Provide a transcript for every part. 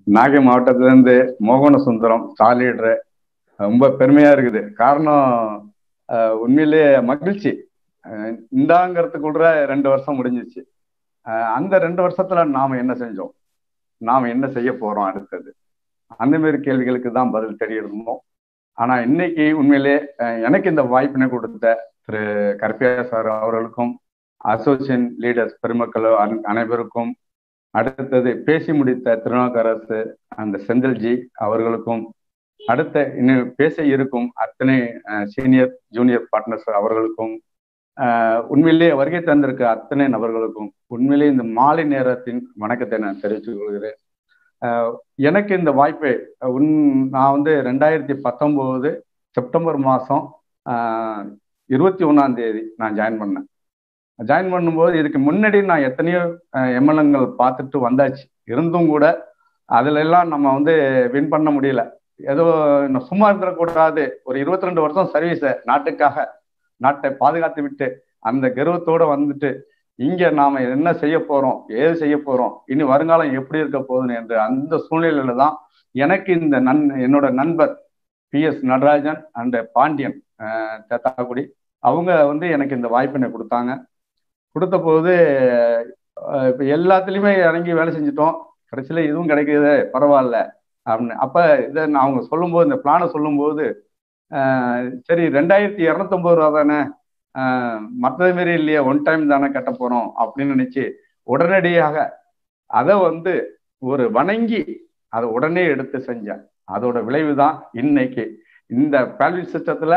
நாகை மாவட்டத்துல இருந்து மோகன சுந்தரம் ஸ்டார் லீடரு ரொம்ப பெருமையா இருக்குது காரணம் அஹ், உண்மையிலேயே மகிழ்ச்சி அஹ், இந்தாங்கிறதுக்குள்ள ரெண்டு வருஷம் முடிஞ்சிச்சு அஹ், அந்த ரெண்டு வருஷத்துல நாம என்ன செஞ்சோம் நாம என்ன செய்ய போறோம் அடுத்தது அந்த மாதிரி கேள்விகளுக்கு தான் பதில் தெரியிருந்தோம் ஆனா இன்னைக்கு உண்மையிலே அஹ், எனக்கு இந்த வாய்ப்பினை கொடுத்த திரு கருப்பையா சார் அவர்களுக்கும் அசோசியேஷன் லீடர்ஸ் பெருமக்கள் அன- அனைவருக்கும் அடுத்தது பேசி முடித்த திருநாக்கரசு அந்த செந்தில்ஜி அவர்களுக்கும் அடுத்த இன்னும் பேச இருக்கும் அத்தனை சீனியர் ஜூனியர் பார்ட்னர்ஸ் அவர்களுக்கும் அஹ், உண்மையிலேயே வருகை தந்திருக்க அத்தனை நபர்களுக்கும் உண்மையிலேயே இந்த மாலை நேரத்தின் வணக்கத்தை நான் தெரிவித்துக் கொள்கிறேன் அஹ், எனக்கு இந்த வாய்ப்பை உன் நான் வந்து ரெண்டாயிரத்தி பத்தொம்போது செப்டம்பர் மாதம் இருபத்தி ஒன்றாம் தேதி நான் ஜாயின் பண்ணேன் ஜாயின் பண்ணும்போது இதுக்கு முன்னாடி நான் எத்தனையோ எம்எல்ஏங்கள் பார்த்துட்டு வந்தாச்சு இருந்தும் கூட அதுல எல்லாம் நம்ம வந்து வின் பண்ண முடியல ஏதோ இன்னும் சும்மா இருந்துடக்கூடாது ஒரு இருபத்தி ரெண்டு வருஷம் சர்வீஸை நாட்டுக்காக நாட்டை பாதுகாத்து விட்டு அந்த கர்வத்தோட வந்துட்டு இங்க நாம என்ன செய்ய போறோம் ஏது செய்ய போறோம் இனி வருங்காலம் எப்படி இருக்க போகுதுன்னு என்று அந்த சூழ்நிலையில தான் எனக்கு இந்த நன் என்னோட நண்பர் P S Natarajan and Pandiyan அஹ், தேத்தாக்குடி அவங்க வந்து எனக்கு இந்த வாய்ப்பினை கொடுத்தாங்க கொடுத்த போது அஹ், இப்ப எல்லாத்துலயுமே இறங்கி வேலை செஞ்சுட்டோம் கடைசியில இதுவும் கிடைக்குது பரவாயில்ல அப்படின்னு அப்ப இதை நான் அவங்க சொல்லும்போது இந்த பிளானை சொல்லும்போது அஹ், சரி ரெண்டாயிரத்தி இரநூத்தொம்பது ரூபா தானே அஹ், மற்றது மாரி இல்லையே ஒன் டைம் தானே கட்ட போறோம் அப்படின்னு நினைச்சு உடனடியாக அதை வந்து ஒரு வணங்கி அதை உடனே எடுத்து செஞ்சேன் அதோட விளைவு தான் இன்னைக்கு இந்த பேல்வி சிஸ்டத்துல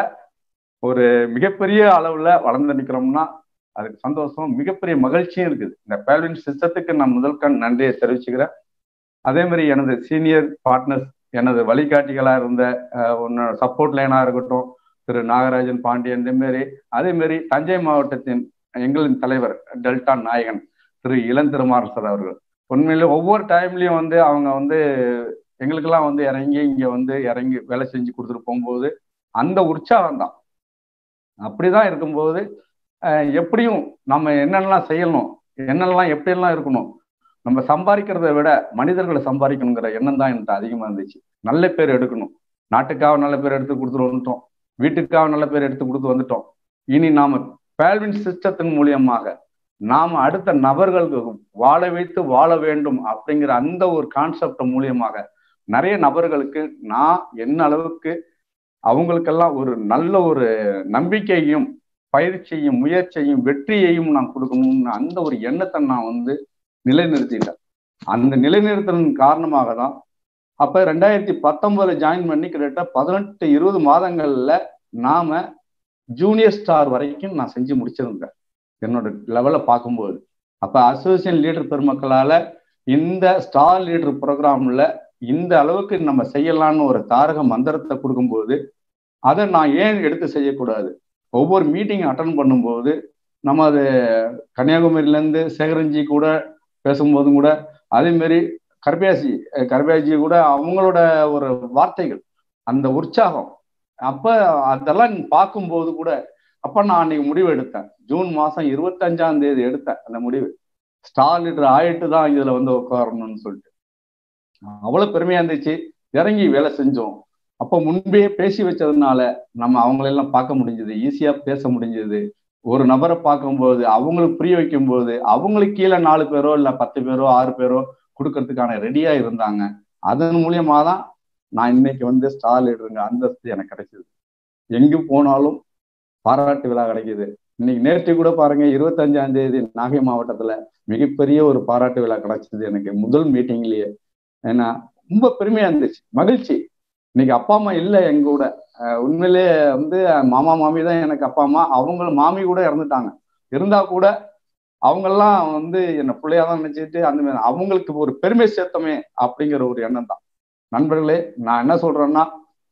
ஒரு மிகப்பெரிய அளவுல வளர்ந்து நிற்கிறோம்னா அதுக்கு சந்தோஷம் மிகப்பெரிய மகிழ்ச்சியும் இருக்குது இந்த பேல்வின் சிஸ்டத்துக்கு நான் முதல் கண் நன்றியை தெரிவிச்சுக்கிறேன் அதே மாதிரி எனது சீனியர் பார்ட்னர்ஸ் எனது வழிகாட்டிகளா இருந்த உன்னோட சப்போர்ட் லைனா இருக்கட்டும் திரு நாகராஜன் பாண்டியன் இதே மாதிரி அதே மாதிரி தஞ்சை மாவட்டத்தின் எங்களின் தலைவர் டெல்டா நாயகன் திரு இளந்திருமாறன் சார் அவர்கள் உண்மையிலே ஒவ்வொரு டைம்லயும் வந்து அவங்க வந்து எங்களுக்கெல்லாம் வந்து இறங்கி இங்க வந்து இறங்கி வேலை செஞ்சு கொடுத்துட்டு போகும்போது அந்த உற்சாகம் தான் அப்படிதான் இருக்கும்போது அஹ், எப்படியும் நம்ம என்னென்னலாம் செய்யணும் என்னென்னலாம் எப்படியெல்லாம் இருக்கணும் நம்ம சம்பாதிக்கிறத விட மனிதர்களை சம்பாதிக்கணுங்கிற எண்ணம் தான் எனக்கு அதிகமா இருந்துச்சு நல்ல பேர் எடுக்கணும் நாட்டுக்காக நல்ல பேர் எடுத்து கொடுத்துட்டு வந்துட்டோம் வீட்டுக்காக நல்ல பேர் எடுத்து கொடுத்து வந்துட்டோம் இனி நாம பேல்வின் சிஸ்டத்தின் மூலியமாக நாம அடுத்த நபர்களுக்கு வாழ வைத்து வாழ வேண்டும் அப்படிங்கிற அந்த ஒரு கான்செப்ட் மூலியமாக நிறைய நபர்களுக்கு நான் என்ன அளவுக்கு அவங்களுக்கெல்லாம் ஒரு நல்ல ஒரு நம்பிக்கையும் பயிற்சியும் முயற்சியும் வெற்றியையும் நான் கொடுக்கணும்னு அந்த ஒரு எண்ணத்தை நான் வந்து நிலைநிறுத்திட்டேன் அந்த நிலைநிறுத்தின் காரணமாக தான் அப்ப ரெண்டாயிரத்தி பத்தொன்பதுல ஜாயின் பண்ணி கிட்டத்தட்ட பதினெட்டு இருபது மாதங்கள்ல நாம ஜூனியர் ஸ்டார் வரைக்கும் நான் செஞ்சு முடிச்சிருந்தேன் என்னோட லெவலை பார்க்கும்போது அப்ப அசோசியேஷன் லீடர் பெருமக்களால இந்த ஸ்டார் லீடர் ப்ரோக்ராம்ல இந்த அளவுக்கு நம்ம செய்யலாம்னு ஒரு தாரக மந்திரத்தை கொடுக்கும்போது அதை நான் ஏன் எடுத்து செய்யக்கூடாது ஒவ்வொரு மீட்டிங் அட்டன் பண்ணும்போது நம்ம அது கன்னியாகுமரியிலேருந்து சேகரஞ்சி கூட பேசும்போதும் கூட அதே மாதிரி கர்பியாசி கர்பியாஜி கூட அவங்களோட ஒரு வார்த்தைகள் அந்த உற்சாகம் அப்ப அதெல்லாம் பார்க்கும்போது கூட அப்ப நான் அன்னைக்கு முடிவு எடுத்தேன் ஜூன் மாசம் இருபத்தஞ்சாம் தேதி எடுத்தேன் அந்த முடிவு ஸ்டார் லீடர் ஆயிட்டு தான் இதுல வந்து உட்காரணும்னு சொல்லிட்டு அவ்வளவு பெருமையா இருந்துச்சு இறங்கி வேலை செஞ்சோம் அப்போ முன்பே பேசி வச்சதுனால நம்ம அவங்களெல்லாம் பார்க்க முடிஞ்சது ஈஸியா பேச முடிஞ்சது ஒரு நபரை பார்க்கும்போது அவங்களுக்கு புரிய வைக்கும்போது அவங்களுக்கு கீழே நாலு பேரோ இல்ல பத்து பேரோ ஆறு பேரோ கொடுக்கறதுக்கான ரெடியா இருந்தாங்க அதன் மூலியமா தான் நான் இன்னைக்கு வந்து ஸ்டார் லீடருங்க அந்தஸ்து எனக்கு கிடைச்சது எங்கு போனாலும் பாராட்டு விழா கிடைக்குது இன்னைக்கு நேற்று கூட பாருங்க இருபத்தஞ்சாம் தேதி நாகை மாவட்டத்துல மிகப்பெரிய ஒரு பாராட்டு விழா கிடைச்சது எனக்கு முதல் மீட்டிங்லயே ஏன்னா ரொம்ப பெருமையா இருந்துச்சு மகிழ்ச்சி இன்னைக்கு அப்பா அம்மா இல்லை எங்க கூட உண்மையிலே வந்து மாமா மாமி தான் எனக்கு அப்பா அம்மா அவங்களும் மாமி கூட இறந்துட்டாங்க இருந்தா கூட அவங்கெல்லாம் வந்து என்ன பிள்ளையா தான் நினைச்சிட்டு அந்த மாதிரி அவங்களுக்கு ஒரு பெருமை சேர்த்தமே அப்படிங்கிற ஒரு எண்ணம் தான் நண்பர்களே நான் என்ன சொல்றேன்னா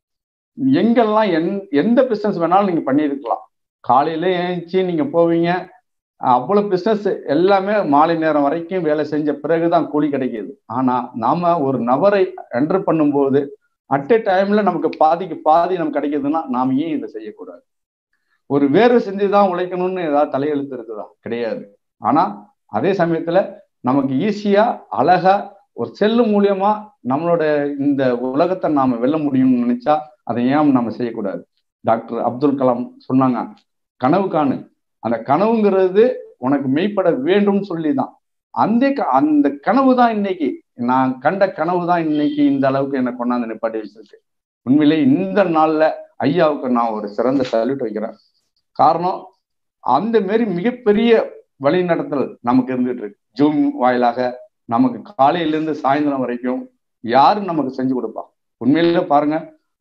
எங்கெல்லாம் எந் எந்த பிசினஸ் வேணாலும் நீங்க பண்ணியிருக்கலாம் காலையில ஏஞ்சி நீங்க போவீங்க அவ்வளவு பிசினஸ் எல்லாமே மாலை நேரம் வரைக்கும் வேலை செஞ்ச பிறகுதான் கூலி கிடைக்கிது ஆனா நாம ஒரு நபரை என்டர் பண்ணும்போது அட் எ டைம்ல நமக்கு பாதிக்கு பாதி நமக்கு கிடைக்குதுன்னா நாம் ஏன் இதை செய்யக்கூடாது ஒரு வேர்வை செஞ்சு தான் உழைக்கணும்னு ஏதாவது தலையெழுத்து இருக்குதா கிடையாது ஆனா அதே சமயத்துல நமக்கு ஈஸியா அழகா ஒரு செல்லு மூலியமா நம்மளோட இந்த உலகத்தை நாம வெல்ல முடியும்னு நினைச்சா அதை ஏன் நம்ம செய்யக்கூடாது டாக்டர் அப்துல் கலாம் சொன்னாங்க கனவு காணு அந்த கனவுங்கிறது உனக்கு மெய்ப்பட வேண்டும் சொல்லி தான் அந்த அந்த கனவு தான் இன்னைக்கு நான் கண்ட கனவு தான் இன்னைக்கு இந்த அளவுக்கு என்னை கொண்டாந்து நிப்பாட்டி வச்சிருக்கு உண்மையிலே இந்த நாள்ல ஐயாவுக்கு நான் ஒரு சிறந்த சல்யூட் வைக்கிறேன் காரணம் அந்த மாரி மிகப்பெரிய வழிநடத்தல் நமக்கு இருந்துட்டு இருக்கு ஜூம் வாயிலாக நமக்கு காலையிலேருந்து சாயந்தரம் வரைக்கும் யாரு நமக்கு செஞ்சு கொடுப்பா உண்மையில பாருங்க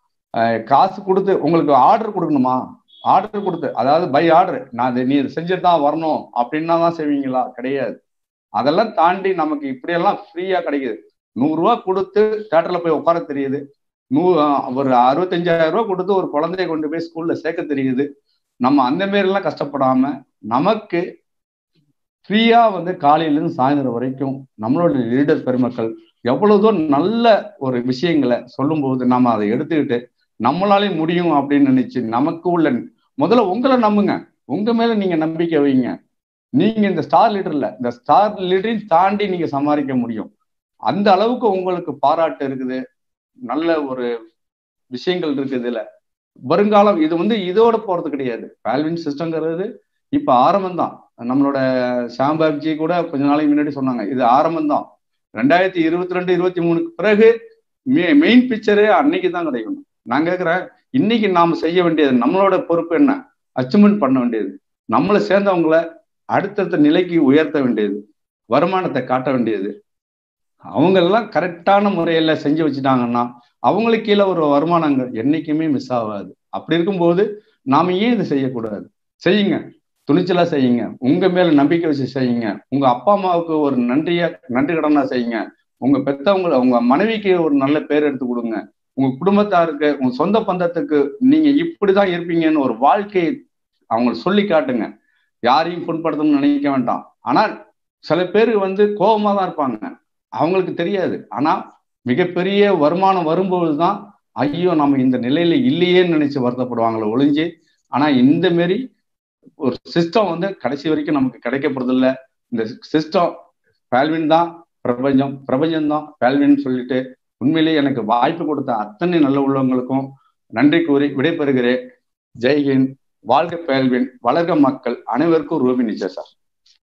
காசு கொடுத்து உங்களுக்கு ஆர்டர் கொடுக்கணுமா ஆர்டர் கொடுத்து அதாவது பை ஆர்டர் நான் நீ செஞ்சுட்டு தான் வரணும் அப்படின்னா தான் செய்வீங்களா கிடையாது அதெல்லாம் தாண்டி நமக்கு இப்படியெல்லாம் ஃப்ரீயா கிடைக்குது நூறுரூவா கொடுத்து தேட்டர்ல போய் உட்கார தெரியுது நூ ஒரு அறுபத்தஞ்சாயிரம் ரூபா கொடுத்து ஒரு குழந்தைய கொண்டு போய் ஸ்கூல்ல சேர்க்க தெரியுது நம்ம அந்த மாரிலாம் கஷ்டப்படாம நமக்கு ஃப்ரீயா வந்து காலையிலேருந்து சாயந்தரம் வரைக்கும் நம்மளோட லீடர் பெருமக்கள் எவ்வளவுதோ நல்ல ஒரு விஷயங்களை சொல்லும்போது நம்ம அதை எடுத்துக்கிட்டு நம்மளாலே முடியும் அப்படின்னு நினைச்சு நமக்கு உள்ள முதல்ல உங்களை நம்புங்க உங்க மேல நீங்க நம்பிக்கை வைங்க நீங்க இந்த ஸ்டார் லீடர்ல இந்த ஸ்டார் லீடரையும் தாண்டி நீங்க சமாளிக்க முடியும் அந்த அளவுக்கு உங்களுக்கு பாராட்டு இருக்குது நல்ல ஒரு விஷயங்கள் இருக்குது இதுல வருங்காலம் இது வந்து இதோட போறது கிடையாது பால்வின் சிஸ்டங்கிறது இப்ப ஆரம்பம் தான் நம்மளோட ஷாம்பாப்ஜி கூட கொஞ்ச நாளைக்கு முன்னாடி சொன்னாங்க இது ஆரம்பம் தான் ரெண்டாயிரத்தி இருபத்தி ரெண்டு இருபத்தி மூணுக்கு பிறகு மெயின் பிக்சரே அன்னைக்கு தான் கிடைக்கணும் நான் கேட்குறேன் இன்னைக்கு நாம செய்ய வேண்டியது நம்மளோட பொறுப்பு என்ன அச்சீவ்மெண்ட் பண்ண வேண்டியது நம்மளை சேர்ந்தவங்கள அடுத்தடுத்த நிலைக்கு உயர்த்த வேண்டியது வருமானத்தை காட்ட வேண்டியது அவங்க எல்லாம் கரெக்டான முறையில செஞ்சு வச்சுட்டாங்கன்னா அவங்களுக்கு கீழே ஒரு வருமானங்கள் என்னைக்குமே மிஸ் ஆகாது அப்படி இருக்கும்போது நாம ஏன் இதை செய்யக்கூடாது செய்யுங்க துணிச்சலா செய்யுங்க உங்க மேல நம்பிக்கை வச்சு செய்யுங்க உங்க அப்பா அம்மாவுக்கு ஒரு நன்றியா நன்றி கடனா செய்யுங்க உங்க பெத்தவங்க உங்க மனைவிக்கு ஒரு நல்ல பேர் எடுத்து கொடுங்க உங்க குடும்பத்தாருக்கு உங்க சொந்த பந்தத்துக்கு நீங்க இப்படிதான் இருப்பீங்கன்னு ஒரு வாழ்க்கையை அவங்க சொல்லி காட்டுங்க யாரையும் புண்படுத்தணும்னு நினைக்க வேண்டாம் ஆனா சில பேர் வந்து கோபமா தான் இருப்பாங்க அவங்களுக்கு தெரியாது ஆனா மிகப்பெரிய வருமானம் வரும்போது தான் ஐயோ நம்ம இந்த நிலையில இல்லையேன்னு நினைச்சு வருத்தப்படுவாங்களே ஒழிஞ்சு ஆனா இந்த மாரி ஒரு சிஸ்டம் வந்து கடைசி வரைக்கும் நமக்கு கிடைக்கப்படுறது இல்லை இந்த சிஸ்டம் பேல்வின் தான் பிரபஞ்சம் பிரபஞ்சம் தான் பேல்வின் சொல்லிட்டு உண்மையிலேயே எனக்கு வாய்ப்பு கொடுத்த அத்தனை நல்ல உள்ளவங்களுக்கும் நன்றி கூறி விடைபெறுகிறேன் ஜெய்ஹிந்த் வாழ்க பேல்வின் வளர்க மக்கள் அனைவருக்கும் ரூபி நிச்சயம் சார்